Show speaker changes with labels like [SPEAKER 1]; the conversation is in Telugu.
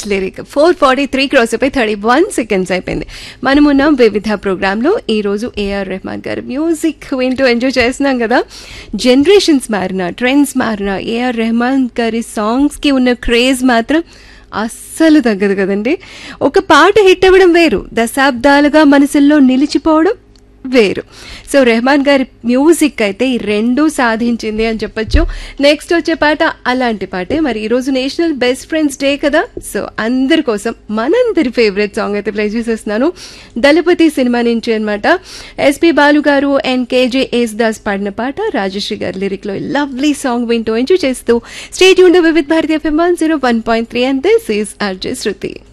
[SPEAKER 1] lyric four forty three cross అయిపోయి థర్టీ వన్ సెకండ్స్ అయిపోయింది మనమున్నాం వివిధ ప్రోగ్రాంలో ఈ రోజు ఏఆర్ రెహమాన్ గారు మ్యూజిక్ వింటూ ఎంజాయ్ చేస్తున్నాం కదా జనరేషన్స్ మారిన ట్రెండ్స్ మారిన ఏఆర్ రెహమాన్ గారి సాంగ్స్కి ఉన్న క్రేజ్ మాత్రం అస్సలు తగ్గదు కదండి ఒక పాట హిట్ అవ్వడం వేరు దశాబ్దాలుగా మనసుల్లో నిలిచిపోవడం వేరు సో రెహమాన్ గారి మ్యూజిక్ అయితే ఈ రెండు సాధించింది అని చెప్పొచ్చు నెక్స్ట్ వచ్చే పాట అలాంటి పాటే మరి ఈరోజు నేషనల్ బెస్ట్ ఫ్రెండ్స్ డే కదా సో అందరి కోసం మనందరి ఫేవరెట్ సాంగ్ అయితే ప్లే చేసేస్తున్నాను దళపతి సినిమా నుంచి అనమాట ఎస్పి బాలు గారు అండ్ కేజే ఎస్ దాస్ పాడిన పాట రాజశ్రీ గారి లిరిక్ లో లవ్లీ సాంగ్ వింటూ ఎంజాయ్ చేస్తూ స్టేట్ యూన్ with Bharatiya FM one zero one point three and this is RJ Shruti